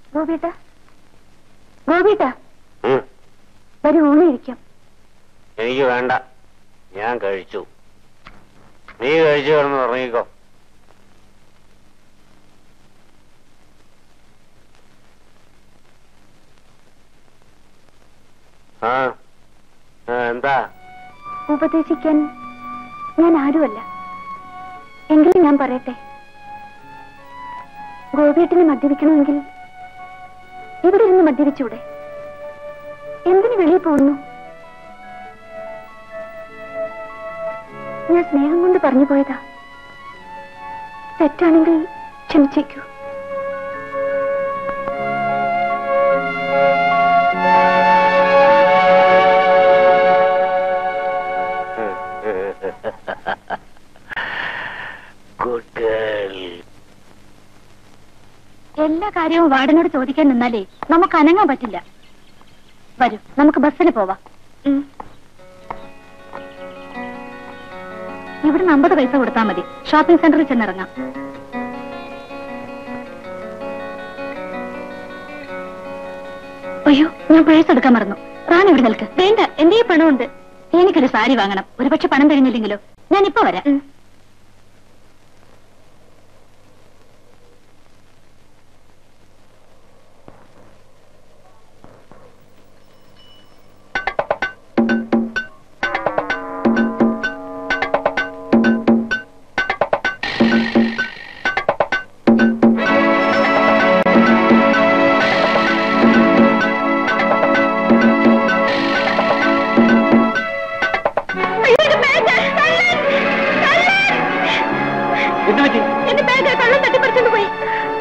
ഗോപിയേട്ട ഗോപിയേട്ട ഉം. വരും ഊണിരിക്കാം എനിക്ക് വേണ്ട ഞാൻ കഴിച്ചു നീ കഴിച്ചു കിടന്ന് ഉറങ്ങിക്കോ ആ ആ, എന്താ ഉപദേശിക്കാൻ ഞാൻ ആരുമല്ല എങ്കിലും ഞാൻ പറയട്ടെ ഗോപിയേട്ടനെ മദ്യപിക്കണമെങ്കിൽ ഇവിടെ ഇരുന്ന് മദ്യപിച്ചൂടെ എന്തിനു വെളിയിൽ പോകുന്നു ഞാൻ സ്നേഹം കൊണ്ട് പറഞ്ഞു പോയതാ തെറ്റാണെങ്കിൽ ക്ഷമിച്ചേക്കൂ ഗുഡ് ഗേൾ എല്ലാ കാര്യവും വാർഡനോട് ചോദിക്കാൻ നിന്നാലേ നമുക്ക് അനങ്ങാൻ പറ്റില്ല വരൂ നമുക്ക് ബസ്സിന് പോവാം ഇവിടുന്ന് അമ്പത് പൈസ കൊടുത്താൽ മതി ഷോപ്പിംഗ് സെന്ററിൽ ചെന്നിറങ്ങാം അയ്യോ ഞാൻ പേഴ്സ് എടുക്കാൻ മറന്നു റാണി ഇവിടെ നിൽക്ക് വേണ്ട എന്റെ പണമുണ്ട് എനിക്കൊരു സാരി വാങ്ങണം ഒരുപക്ഷെ പണം തരുന്നില്ലെങ്കിലോ ഞാൻ ഇപ്പൊ വരാം എന്ത് പറ്റി എന്റെ ബാഗ് കള്ളം തട്ടിപ്പറിച്ചോണ്ട് പോയി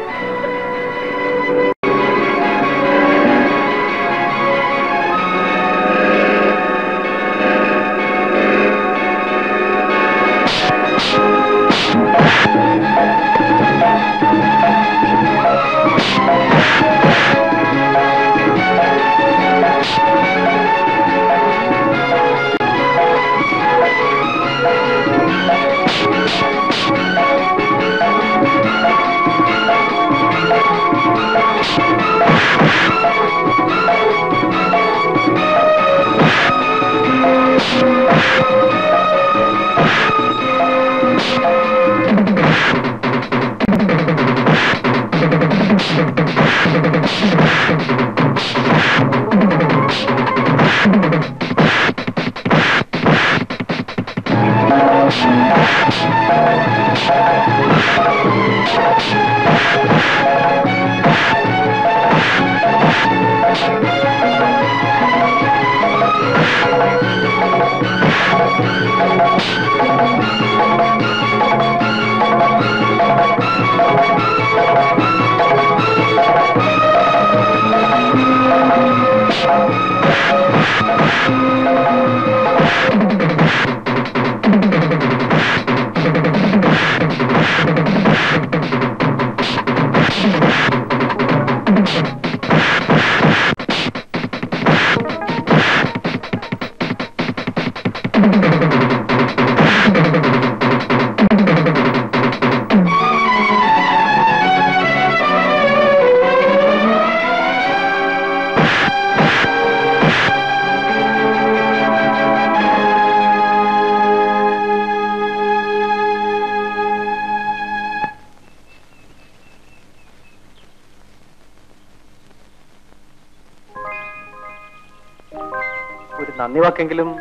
ഒരു നന്ദി വാക്കെങ്കിലും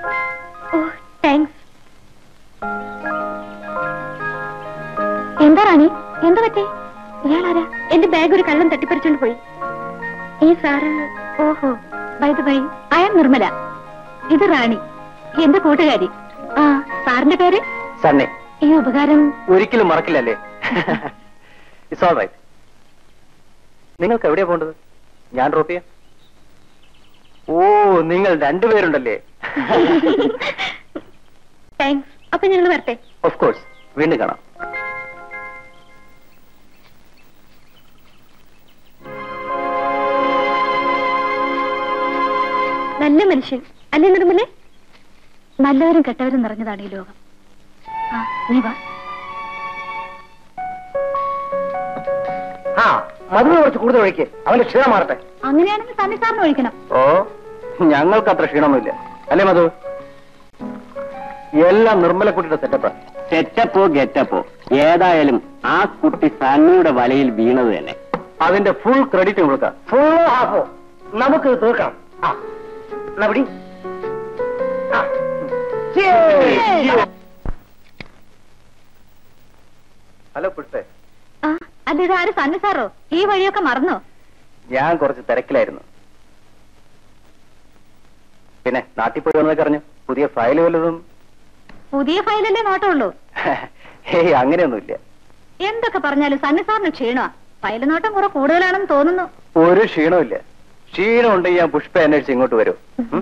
ഓ താങ്ക്സ് എന്താ റാണി എന്താ പറ്റി ഇയാളാരാ എന്റെ ബാഗ് ഒരു കള്ളം തട്ടിപ്പറിച്ചോണ്ട് പോയി ഈ സാറ് ഓഹോ by the by I am Nirmala ഇത് റാണി എന്റെ കൂട്ടുകാരി ആ സാറിന്റെ പേര് സണ്ണി ഈ ഉപകാരം ഒരിക്കലും മറക്കില്ലല്ലേ ഇറ്റ്സ് ഓൾ റൈറ്റ് നിങ്ങൾക്ക് എവിടെയാ പോകേണ്ടത് ഞാൻ ഡ്രോപ്പ് ചെയ്യാം ഓ നിങ്ങൾ രണ്ടുപേരുണ്ടല്ലേ താങ്ക്സ് അപ്പൊ ഞങ്ങൾ വരട്ടെ ഓഫ് കോഴ്സ് വീണ്ടും കാണാം നല്ല മനുഷ്യൻ അല്ലേ നിർമ്മലെ നല്ലവരും കെട്ടവരും നിറഞ്ഞതാണ് ഈ ലോകം ആ നീ വാ ആ മധുര കുറച്ച് കൂടുതൽ ഒഴിക്ക് അവന്റെ ക്ഷീണം മാറട്ടെ അങ്ങനെയാണെങ്കിൽ സണ്ണി സാറിന് ഒഴിക്കണം ഓ ഞങ്ങൾക്ക് അത്ര ക്ഷീണമൊന്നുമില്ല അല്ലേ മധു എല്ലാം നിർമ്മലക്കുട്ടിയുടെ സെറ്റപ്പാ സെറ്റപ്പോ ഗെറ്റപ്പോ ഏതായാലും ആ കുട്ടി സണ്ണിയുടെ വലയിൽ വീണത് തന്നെ അതിന്റെ ഫുൾ ക്രെഡിറ്റ് കൊടുക്കാം ഫുള്ളോ ഹാഫോ നമുക്ക് തീർക്കണം ആ എന്നാ പിടി ആ. ഹലോ പുഷ്പേ ആ അല്ല ഇത് ആര് സണ്ണി സാറോ ഈ വഴിയൊക്കെ മറന്നോ ഞാൻ കുറച്ച് തിരക്കിലായിരുന്നു പിന്നെ നാട്ടിൽ പോയി വന്നതൊക്കെ അറിഞ്ഞു പുതിയ ഫയൽ വല്ലതും പുതിയ ഫയലല്ലേ നോട്ടമുള്ളൂ ഹേയ് അങ്ങനെയൊന്നുമില്ല എന്തൊക്കെ പറഞ്ഞാലും സണ്ണി സാറിന് ക്ഷീണമാ ഫയൽ നോട്ടം കുറെ കൂടുതലാണെന്ന് തോന്നുന്നു ഒരു ക്ഷീണമില്ല ക്ഷീണം ഉണ്ടെങ്കിൽ ഞാൻ പുഷ്പ അന്വേഷിച്ച് ഇങ്ങോട്ട് വരും ഉം?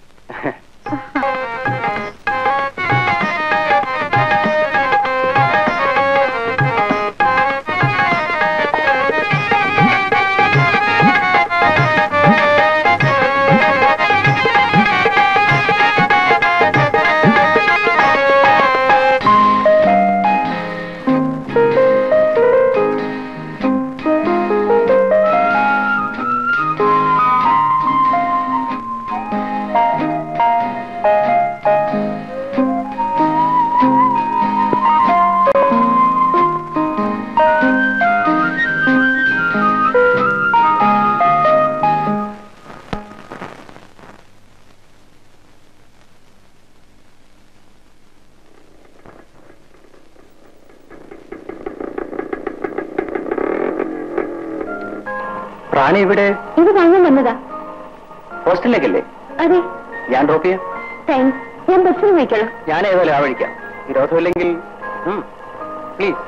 റാണി ഇവിടെ ഇത് വാങ്ങാൻ വന്നതാ ഹോസ്റ്റലിലേക്കല്ലേ അതെ ഞാൻ ഡ്രോപ്പ് ചെയ്യാം താങ്ക്സ് ഞാൻ ബസ്സിൽ പോയിക്കോളാം ഞാൻ ഏതായാലും ആ വഴിക്കാം വിരോധമില്ലെങ്കിൽ പ്ലീസ്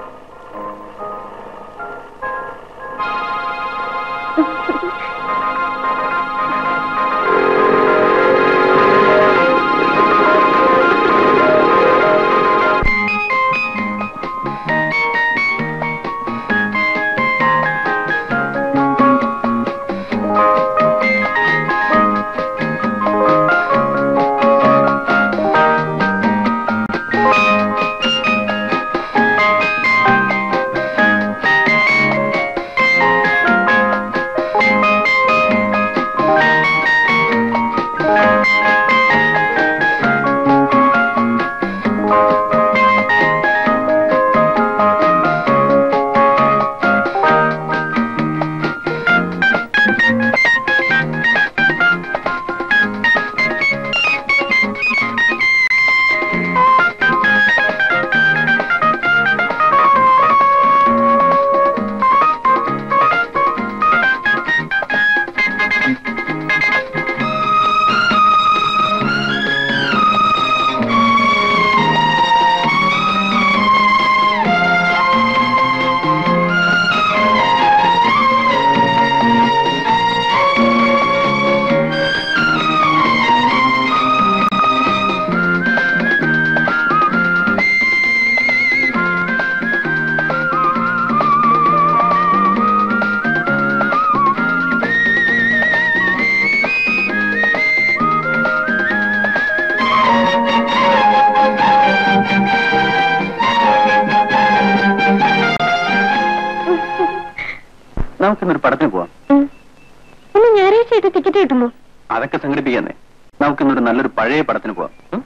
നമുക്കിന്നൊരു പടത്തിന് പോവാം ഇന്ന് ഞായറാഴ്ചയായിട്ട് ടിക്കറ്റ് കിട്ടുമോ അതൊക്കെ സംഘടിപ്പിക്കാന്നേ നമുക്കിന്നൊരു നല്ലൊരു പഴയ പടത്തിന് പോവാം ഉം?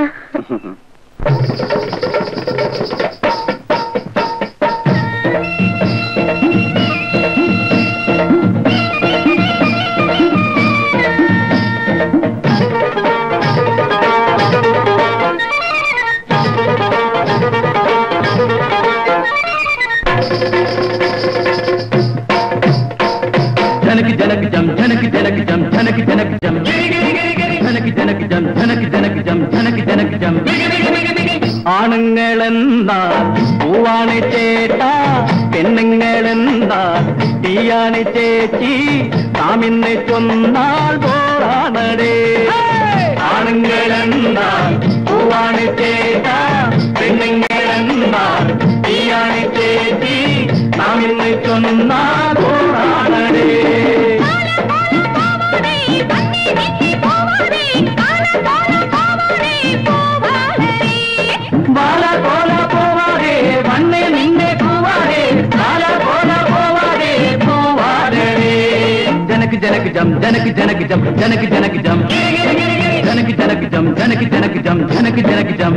जनक जनक जम जनक जनक जम जनक जनक जम जनक जनक जम जनक जनक जम जनक जनक जम ആണുങ്ങളെന്നാൽ പൂവാണ് ചേട്ടാ പെണ്ണുങ്ങളെന്നാൽ തീയാണ് ചേച്ചി നാമിന്ന് ചൊന്നാൽ പോറാണടേ ആണുങ്ങളെന്നാൽ പൂവാണ് ചേട്ടാ പെണ്ണുങ്ങളെന്നാൽ തീയാണ് ചേച്ചി നാമിന്ന് ചൊന്നാൽ പോറാണടേ ബാല കോല പോവാതെ വണ്ണെ നിന്നെ കൂവാതെ ബാല കോല പോവാതെ പോ ജനക് ജനക് ജം ജനക് ജനക് ജം ജനക് ജനക് ജം ജനക് ജനക് ജം ജനക് ജനക് ജം ജനക് ജനക് ജം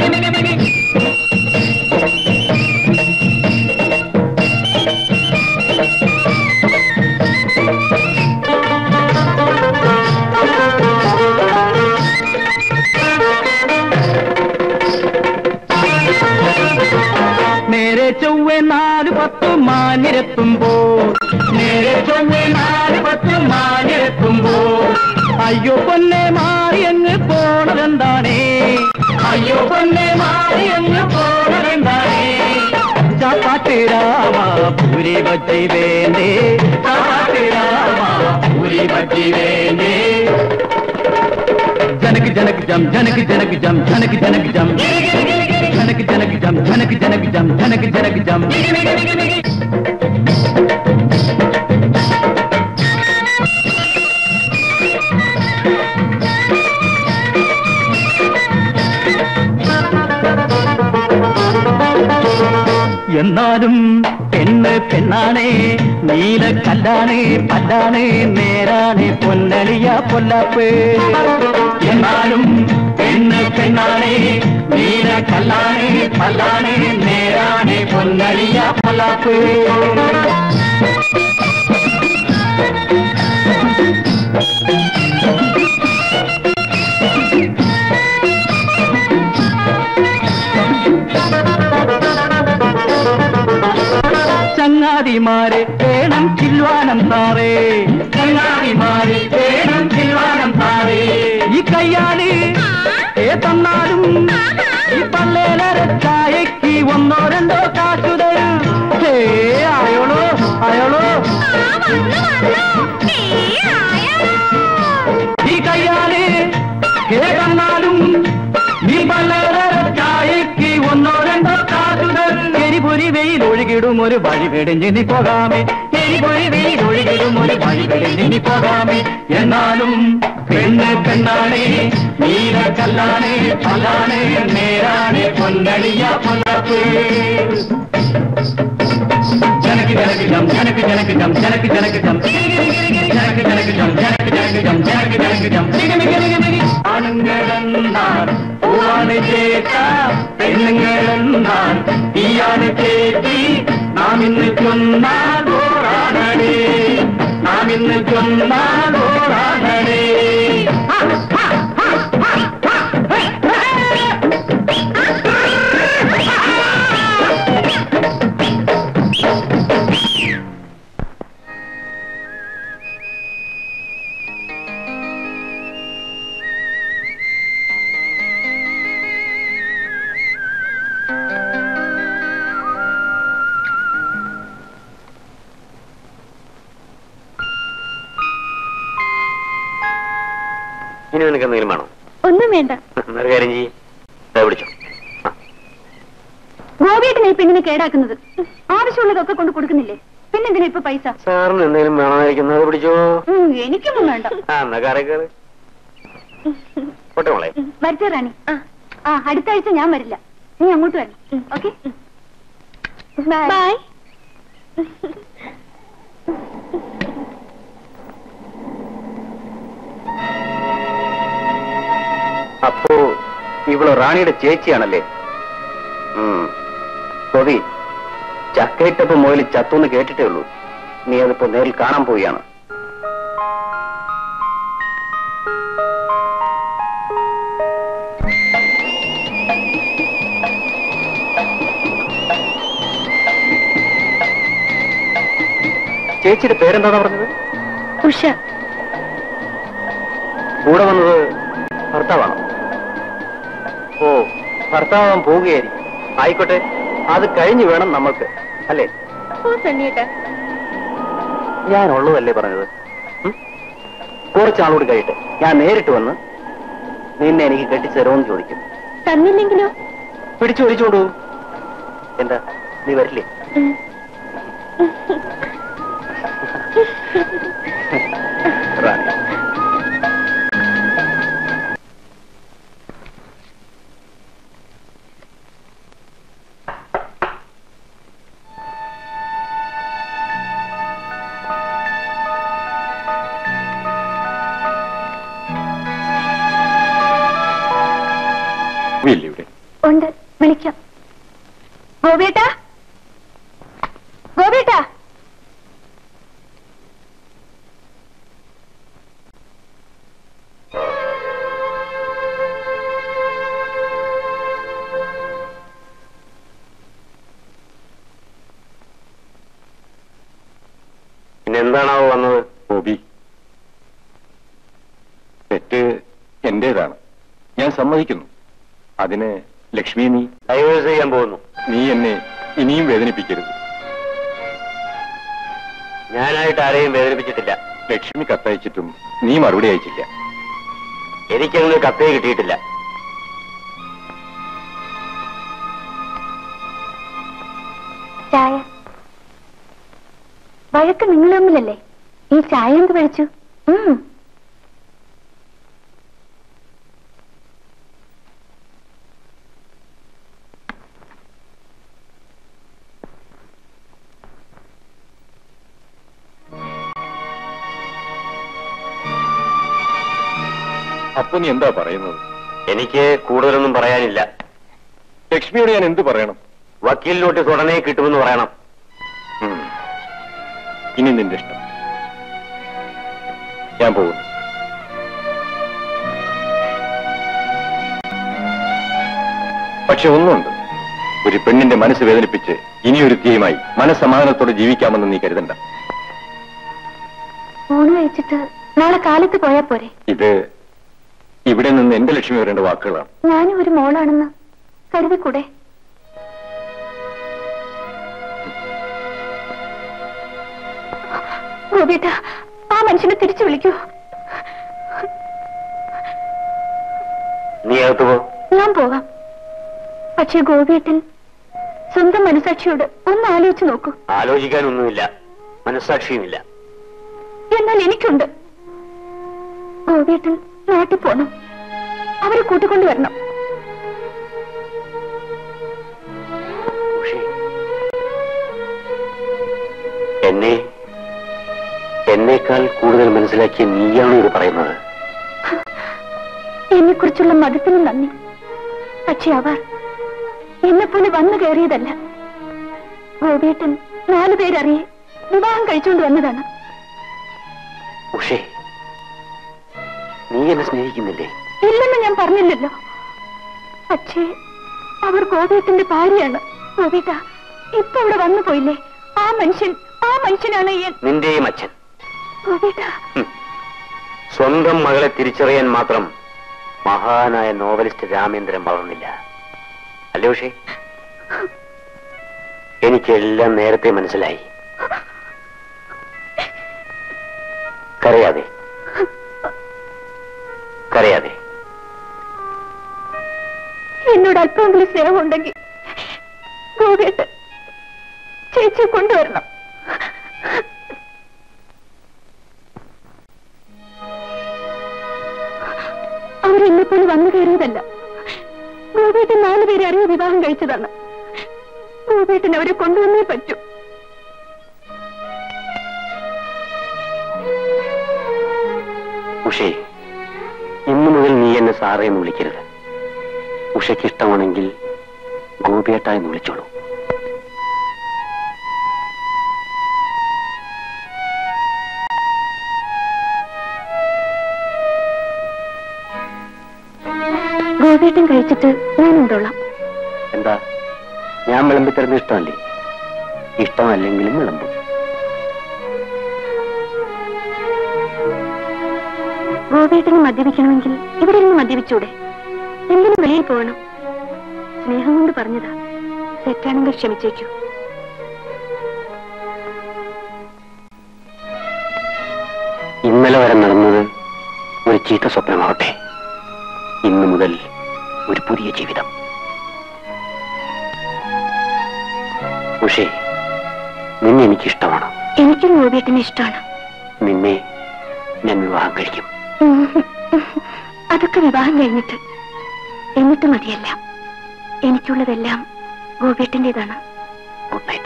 നേരെ ചൊവ്വെ നാല് പത്ത് മാനിരത്തുമ്പോ നേരെ ചൊവ്വെ നാല് പത്ത് മാനിരത്തുമ്പോ അയ്യോ പൊന്നെ മാറി അങ്ങ് പോണതെന്താണേ അയ്യോ പൊന്നെ മാറി അങ്ങ് പോണതെന്താണേ ചപ്പാത്തി രാമ പൂരി ബജ്ജി വേണ്ടേ ചപ്പാത്തി രാമ പൂരി ബജ്ജി വേണ്ടേ ജനക് ജനക് ജം ജനക് ജനക് ജം ജനക് ജനക് ജം ജനക് ജനക് ജം ജനക് ജനക് ജം ജനക് ജനക് ജം എന്നാലും പെണ്ണ് പെണ്ണാണേ നീല കല്ലാണ് പല്ലാണ് നേരാണ് പൊന്നലിയ പൊല്ലപ്പ് എന്നാലും പെണ്ണ് പെണ്ണാണേ നീല കല്ലാണ് പല്ലാണ് നേരാണ് പൊന്നലിയ പൊല്ലപ്പ് ചങ്ങാതിമാരെ വേണം ചില്വാനം താറേ ചങ്ങാതിമാരെ വേണം ചില്വാനം താറേ ഈ കയ്യാല് ഏ തന്നാലും ഈ പല്ലേലര ചായക്ക് ഒന്നോ രണ്ടോ കാശു തരും ഹേ ആയോളോ ആയോളോ ഈ കയ്യാല് ഏ തന്നാലും ഈ പല്ലേലര ചായക്ക് ഒന്നോ രണ്ടോ കാശു തരും എരിപൊരി വെയിൽ ഒഴുകിടും ഒരു വഴി വെടിഞ്ഞിനി പോകാമേ എരിപൊരി വെയിൽ ഒഴുകിടും ഒരു വഴി വെടിഞ്ഞിനി പോകാമേ എന്നാലും പെണ്ണ് പെണ്ണാണേ നീല കല്ലാണേ പല്ലാണേ നേരാണേ പൊന്നടിയ പൊന്നപ്പ് ജനക്ക് ജനക്ക് ജം ജനക്ക് ജനക്ക് ജം ജനക്ക് ജനക്ക് ജം ജനക്ക് ജനക്ക് ജം ജനക്ക് ജനക്ക് ജം ജനക്ക് ജനക്ക് ജം ആണുങ്ങളെന്നാൽ പൂവാണ് ചേട്ട പെണ്ണുങ്ങളെന്നാൽ തീയാണ് ചേച്ചി നാം ഇന്ന് ചൊന്നാൽ ഓറാണടേ നാം ഇന്ന് ചൊന്നാൽ ഓറാണടേ ഇനി നിനക്ക് എന്തെങ്കിലും വേണോ ഒന്നും വേണ്ട എന്നൊരു കാര്യം ചെയ്യ് ദേ പിടിച്ചോ ആ. ഗോപിയേട്ടനെ ഈ പെണ്ണിനെ കേടാക്കുന്നത് ആവശ്യമുള്ളതൊക്കെ കൊണ്ട് കൊടുക്കുന്നില്ലേ പിന്നെന്തിനാ ഇപ്പൊ പൈസ സാറിന് എന്തെങ്കിലും വേണമായിരിക്കുന്നത് പിടിച്ചോ ഉം, എനിക്കൊന്നും വേണ്ട ആ എന്നാ കയറി കയറി പോട്ടെ മോളെ വരട്ടെ റാണി ആ അടുത്ത ആഴ്ച ഞാൻ വരില്ല നീ അങ്ങോട്ട് വരണം ഓക്കെ ബൈ അപ്പോ ഇവള് റാണിയുടെ ചേച്ചിയാണല്ലേ ഉം. കൊതി ചക്കയിട്ടപ്പോ മുതൽ ചത്തുന്ന് കേട്ടിട്ടേ ഉള്ളൂ നീ അതിപ്പോ നേരിൽ കാണാൻ പോവുകയാണ് ചേച്ചിയുടെ പേരെന്താ പറഞ്ഞത് ഉഷ കൂടെ വന്നത് ഭർത്താവാണോ ഓ ഭർത്താവാൻ പോവുകയായിരിക്കും ആയിക്കോട്ടെ അത് കഴിഞ്ഞു വേണം നമ്മൾക്ക് അല്ലേ ഓ സണ്ണിയേട്ടാ ഞാൻ ഉള്ളതല്ലേ പറഞ്ഞത് ഉം? കുറച്ചാളോട് കഴിയട്ടെ ഞാൻ നേരിട്ട് വന്ന് നിന്നെ എനിക്ക് കെട്ടിച്ചു തരുമെന്ന് ചോദിക്കും തന്നില്ലെങ്കിലോ പിടിച്ചു വലിച്ചോണ്ടു എന്താ നീ വരില്ലേ ഉം. റാണി വന്നത് ബോബി തെറ്റ് എന്റേതാണ് ഞാൻ സമ്മതിക്കുന്നു അതിന് ലക്ഷ്മി നീ ഡൈവേഴ്സ് ചെയ്യാൻ പോകുന്നു നീ എന്നെ ഇനിയും വേദനിപ്പിക്കരുത് ഞാനായിട്ട് ആരെയും വേദനിപ്പിച്ചിട്ടില്ല ലക്ഷ്മി കത്തയച്ചിട്ടും നീ മറുപടി അയച്ചില്ല എനിക്കങ്ങനെ കത്തേ കിട്ടിയിട്ടില്ല ചായ വഴക്ക് നിങ്ങൾ തമ്മിലല്ലേ ഈ ചായ എന്ത് കഴിച്ചു ഉം. അപ്പൊ നീ എന്താ പറയുന്നത് എനിക്ക് കൂടുതലൊന്നും പറയാനില്ല ലക്ഷ്മിയോട് ഞാൻ എന്ത് പറയണം വക്കീൽ നോട്ടീസ് ഉടനെ കിട്ടുമെന്ന് പറയണം ഉം. ഇനി നിന്റെ ഇഷ്ടം ഞാൻ പോകുന്നു പക്ഷെ ഒന്നുണ്ട് ഒരു പെണ്ണിന്റെ മനസ്സ് വേദനിപ്പിച്ച് ഇനിയൊരുത്തിയുമായി മനസ്സമാധാനത്തോടെ ജീവിക്കാമെന്ന് നീ കരുതണ്ട ഊണ് കഴിച്ചിട്ട് നാളെ കാലത്ത് പോയാ പോരെ ഇത് ഇവിടെ നിന്ന് എന്റെ ലക്ഷ്മി വരേണ്ട വാക്കുകളാണ് ഞാനും ഒരു മോളാണെന്ന് കരുതിക്കൂടെ ഗോപിയേട്ട ആ മനുഷ്യനെ തിരിച്ചു വിളിക്കൂ നീ അകത്ത് പോ ഞാൻ പോകാം പക്ഷേ ഗോപിയേട്ടൻ സ്വന്തം മനസാക്ഷിയോട് ഒന്ന് ആലോചിച്ച് നോക്കൂ ആലോചിക്കാനൊന്നുമില്ല മനസ്സാക്ഷിയുമില്ല എന്നാൽ എനിക്കുണ്ട് ഗോപിയേട്ടൻ നാട്ടിൽ പോണം അവരെ കൂട്ടിക്കൊണ്ടുവരണം ഉഷേ, എന്നെ എന്നേക്കാൾ കൂടുതൽ മനസ്സിലാക്കിയ നീയാണ് ഇത് പറയുന്നത് എന്നെക്കുറിച്ചുള്ള മതത്തിന് നന്ദി പക്ഷെ അവർ എന്നെപ്പോലെ വന്നു കയറിയതല്ല ഗോപിയേട്ടൻ നാലു പേരറിയെ വിവാഹം കഴിച്ചുകൊണ്ട് വന്നതാണ് ഉഷേ നീ എന്നെ സ്നേഹിക്കുന്നില്ലേ ഇല്ലെന്ന് ഞാൻ പറഞ്ഞില്ലല്ലോ പക്ഷേ അവർ ഗോപിയേട്ടന്റെ ഭാര്യയാണ് ഗോപിയേട്ട ഇപ്പൊ ഇവിടെ വന്നു പോയില്ലേ ആ മനുഷ്യൻ ആ മനുഷ്യനാണ് ഈ നിന്റെയും അച്ഛൻ ഗോപിയേട്ട ഹും. സ്വന്തം മകളെ തിരിച്ചറിയാൻ മാത്രം മഹാനായ നോവലിസ്റ്റ് രാമേന്ദ്രൻ വളർന്നില്ല അല്ലേ ഉഷേ എനിക്കെല്ലാം നേരത്തെ മനസ്സിലായി കരയാതെ കരയാതെ എന്നോട് അല്പമെങ്കിലും സ്നേഹമുണ്ടെങ്കിൽ ഗോപിയേട്ടൻ ചേച്ചിയെ കൊണ്ടുവരണം അവരെന്നെപ്പോലെ വന്നു കയറിയതല്ല ഗോപിയേട്ടൻ നാലുപേരെ അറിയ വിവാഹം കഴിച്ചതാണ് ഗോപിയേട്ടൻ അവരെ കൊണ്ടുവന്നേ പറ്റൂ ഉഷേ ഇന്നു മുതൽ നീ എന്നെ സാറേ എന്ന് വിളിക്കരുത് ഉഷയ്ക്ക് ഇഷ്ടമാണെങ്കിൽ ഗോപിയേട്ട എന്ന് വിളിച്ചോളൂ ഗോപിയേട്ടൻ കഴിച്ചിട്ട് ഞാൻ ഉണ്ടോളാം എന്താ ഞാൻ വിളമ്പി തരുന്ന ഇഷ്ടമല്ലേ ഇഷ്ടമല്ലെങ്കിലും വിളമ്പും ഗോപിയേട്ടന് മദ്യപിക്കണമെങ്കിൽ ഇവിടെ നിന്ന് മദ്യപിച്ചൂടെ എന്തിനും വെളിയിൽ പോകണം സ്നേഹം കൊണ്ട് പറഞ്ഞതാ തെറ്റാണെങ്കിൽ ക്ഷമിച്ചേക്കൂ ഇന്നലെ വരെ നടന്നത് ഒരു ചീത്ത സ്വപ്നമാവട്ടെ ഇന്നു മുതൽ ഒരു പുതിയ ജീവിതം ഉഷേ നിന്നെ എനിക്കിഷ്ടമാണ് എനിക്കും ഗോപിയേട്ടനെ ഇഷ്ടമാണ് നിന്നെ ഞാൻ വിവാഹം കഴിക്കും അതൊക്കെ വിവാഹം കഴിഞ്ഞിട്ട് എന്നിട്ട് മതിയല്ല എനിക്കുള്ളതെല്ലാം ഗോപിയേട്ടൻ്റെതാണ് ഗുഡ് നൈറ്റ്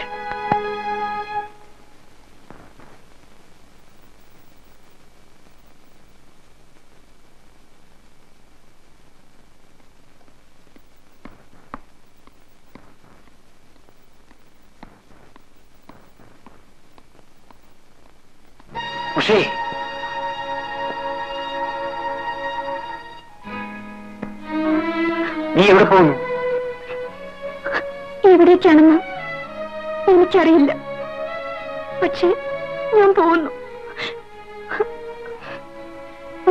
ഉഷേ നീ എവിടെ പോകുന്നു എവിടേക്കാണെന്ന് എനിക്കറിയില്ല പക്ഷേ ഞാൻ പോകുന്നു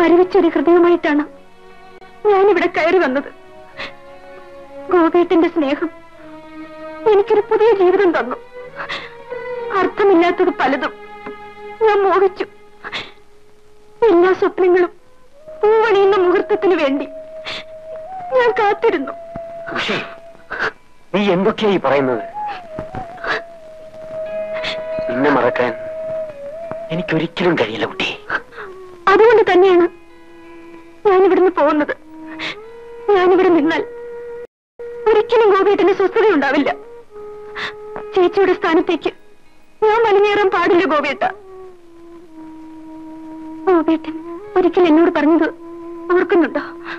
മരവിച്ചൊരു ഹൃദയമായിട്ടാണ് ഞാനിവിടെ കയറി വന്നത് ഗോപേട്ടന്റെ സ്നേഹം എനിക്കൊരു പുതിയ ജീവിതം തന്നു അർത്ഥമില്ലാത്തത് പലതും ഞാൻ മോഹിച്ചു എല്ലാ സ്വപ്നങ്ങളും പൂവണിയുന്ന മുഹൂർത്തത്തിന് വേണ്ടി ഞാൻ കാത്തിരുന്നു ഉഷേ നീ എന്തൊക്കെയായി പറയുന്നത് നിന്നെ മറക്കാൻ എനിക്കൊരിക്കലും കഴിയില്ല കുട്ടി അതുകൊണ്ട് തന്നെയാണ് ഞാനിവിടുന്ന് പോകുന്നത് ഞാനിവിടെ നിന്നാൽ ഒരിക്കലും ഗോപേട്ടന് സ്വസ്ഥത ഉണ്ടാവില്ല ചേച്ചിയുടെ സ്ഥാനത്തേക്ക് ഞാൻ വലിഞ്ഞേറാൻ പാടില്ല ഗോപേട്ട ഗോപേട്ടൻ ഒരിക്കൽ എന്നോട് പറഞ്ഞത് ഓർക്കുന്നുണ്ടോ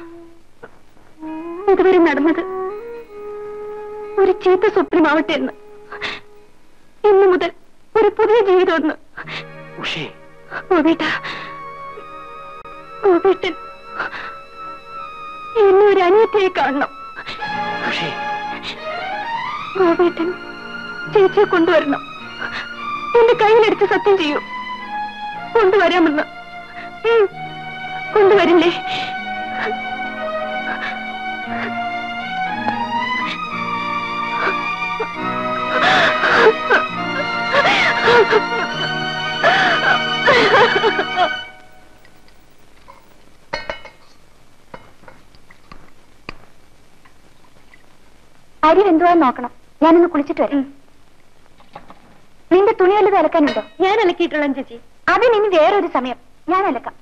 ഇതുവരെ നടന്നത് ഒരു ചീത്ത സ്വപ്നമാവട്ടെ എന്ന് ഇന്നു മുതൽ ഒരു പുതിയ ജീവിതം എന്ന് ഉഷേ ഗോപേട്ട ഗോപേട്ടൻ എന്നെ ഒരു അനിയത്തിയെ കാണണം ഉഷേ ഗോപേട്ടൻ ചേച്ചിയെ കൊണ്ടുവരണം എന്റെ കയ്യിലെടുത്ത് സത്യം ചെയ്യൂ കൊണ്ടുവരാമെന്ന് ഉം, കൊണ്ടുവരില്ലേ അരി എന്തുവാ നോക്കണം ഞാനൊന്ന് കുളിച്ചിട്ട് വരാം നിന്റെ തുണി വല്ലതും അലക്കാനുണ്ടോ ഞാൻ അലക്കിയിട്ടുള്ള ചേച്ചി അതിന് ഇനി വേറൊരു സമയം ഞാൻ അലക്കാം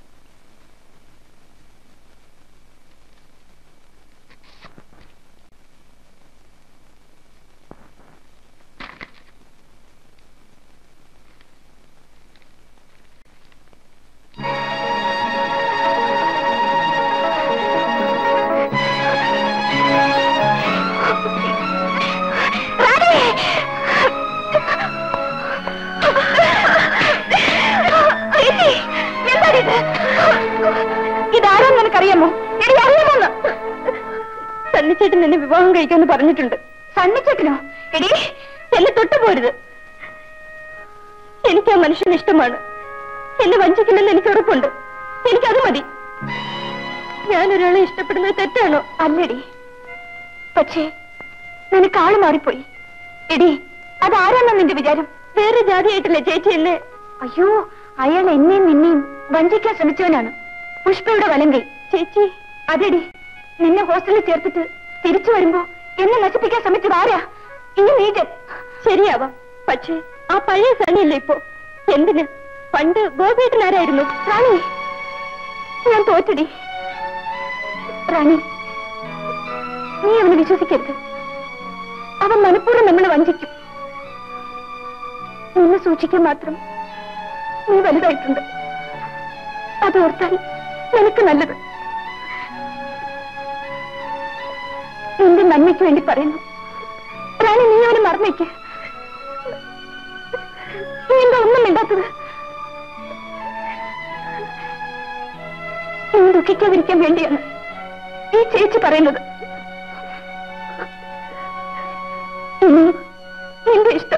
ഇതാരാന്ന് നിനക്കറിയാമോ എടി അറിയാമോന്ന് സണ്ണിച്ചേട്ടൻ എന്നെ വിവാഹം കഴിക്കുമെന്ന് പറഞ്ഞിട്ടുണ്ട് സണ്ണിച്ചേട്ടനോ എടി എന്നെ തൊട്ടു പോരുത് എനിക്ക് ആ മനുഷ്യന് ഇഷ്ടമാണ് എന്നെ വഞ്ചിക്കില്ലെന്ന് എനിക്ക് ഉറപ്പുണ്ട് എനിക്കത് മതി ഞാൻ ഒരാളെ ഇഷ്ടപ്പെടുന്നത് തെറ്റാണോ അല്ലടി പക്ഷേ നിനക്ക് ആള് മാറിപ്പോയി എടി അതാരാണെന്ന് നിന്റെ വിചാരം വേറെ ജാതിയായിട്ടില്ലേ ചേച്ചി എന്നെ അയ്യോ അയാൾ എന്നെയും നിന്നെയും വഞ്ചിക്കാൻ ശ്രമിച്ചവനാണ് പുഷ്പയുടെ വലങ്കൈ ചേച്ചി അതെടി നിന്നെ ഹോസ്റ്റലിൽ ചേർത്തിട്ട് തിരിച്ചു വരുമ്പോ എന്നെ നശിപ്പിക്കാൻ ശ്രമിച്ചത് ആരാ ഈ നീജൻ ശരിയാവാം പക്ഷേ ആ പഴയ സണിയല്ലേ ഇപ്പോ എന്തിന് പണ്ട് ഗോപേട്ടൻ ആരായിരുന്നു റാണി ഞാൻ തോറ്റടി റാണി നീ അവനെ വിശ്വസിക്കരുത് അവൻ മനഃപൂർവ്വം നമ്മളെ വഞ്ചിക്കും നിന്നെ സൂക്ഷിക്കാൻ മാത്രം നീ വലുതായിട്ടുണ്ട് അതോർത്താൽ നിനക്ക് നല്ലത് നിന്റെ നന്മയ്ക്ക് വേണ്ടി പറയുന്നു റാണി നീ അവനെ മറന്നേക്ക് നീ എന്താ ഒന്നും മിണ്ടാത്തത് നീ ദുഃഖിക്കാതിരിക്കാൻ വേണ്ടിയാണ് ഈ ചേച്ചി പറയുന്നത് ഇനി നിന്റെ ഇഷ്ടം